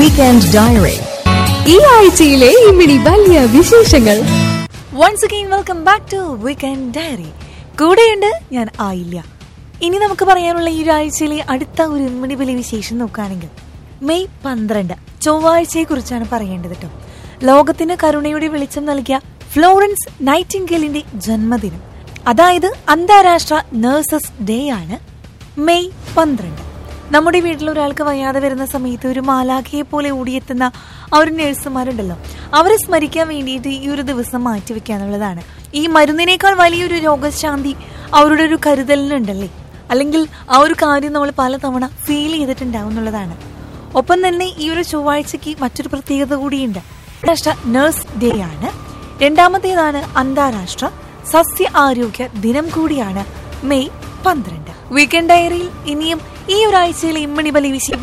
weekend diary ഈ ആഴ്ചയിലെ ഇമ്മിണി വലിയ വിശേഷങ്ങൾ once again welcome back to weekend diary കൂടെയുണ്ട് ഞാൻ ആയില്ല ഇനി നമുക്ക് പറയാനുള്ള ഈ ഒരാഴ്ചയിലെ അടുത്ത ഒരു ഇമ്മിണി വലിയ വിശേഷം നോക്കുകയാണെങ്കിൽ മെയ് പന്ത്രണ്ട് ചൊവ്വാഴ്ചയെ കുറിച്ചാണ് പറയേണ്ടത് കേട്ടോ ലോകത്തിന് കരുണയുടെ വെളിച്ചം നൽകിയ ഫ്ലോറൻസ് നൈറ്റിംഗേലിന്റെ ജന്മദിനം അതായത് അന്താരാഷ്ട്ര നഴ്സസ് ഡേ ആണ് മെയ് പന്ത്രണ്ട് നമ്മുടെ വീട്ടിൽ ഒരാൾക്ക് വയ്യാതെ വരുന്ന സമയത്ത് ഒരു മാലാഖയെ പോലെ ഓടിയെത്തുന്ന ആ ഒരു നഴ്സുമാരുണ്ടല്ലോ അവരെ സ്മരിക്കാൻ വേണ്ടിയിട്ട് ഈ ഒരു ദിവസം മാറ്റിവെക്കുക എന്നുള്ളതാണ് ഈ മരുന്നിനേക്കാൾ വലിയൊരു രോഗശാന്തി അവരുടെ ഒരു കരുതലിനുണ്ടല്ലേ അല്ലെങ്കിൽ ആ ഒരു കാര്യം നമ്മൾ പലതവണ ഫീൽ ചെയ്തിട്ടുണ്ടാവും എന്നുള്ളതാണ് ഒപ്പം തന്നെ ഈ ഒരു ചൊവ്വാഴ്ചയ്ക്ക് മറ്റൊരു പ്രത്യേകത കൂടിയുണ്ട് അന്താരാഷ്ട്ര നഴ്സ് ഡേ ആണ് രണ്ടാമത്തേതാണ് അന്താരാഷ്ട്ര സസ്യ ആരോഗ്യ ദിനം കൂടിയാണ് മെയ് പന്ത്രണ്ട് വീക്കെൻഡ് ഡയറിയിൽ ഇനിയും ഈ ഒരാഴ്ചയിലെ ഇമ്മണി ബലി വിശേഷം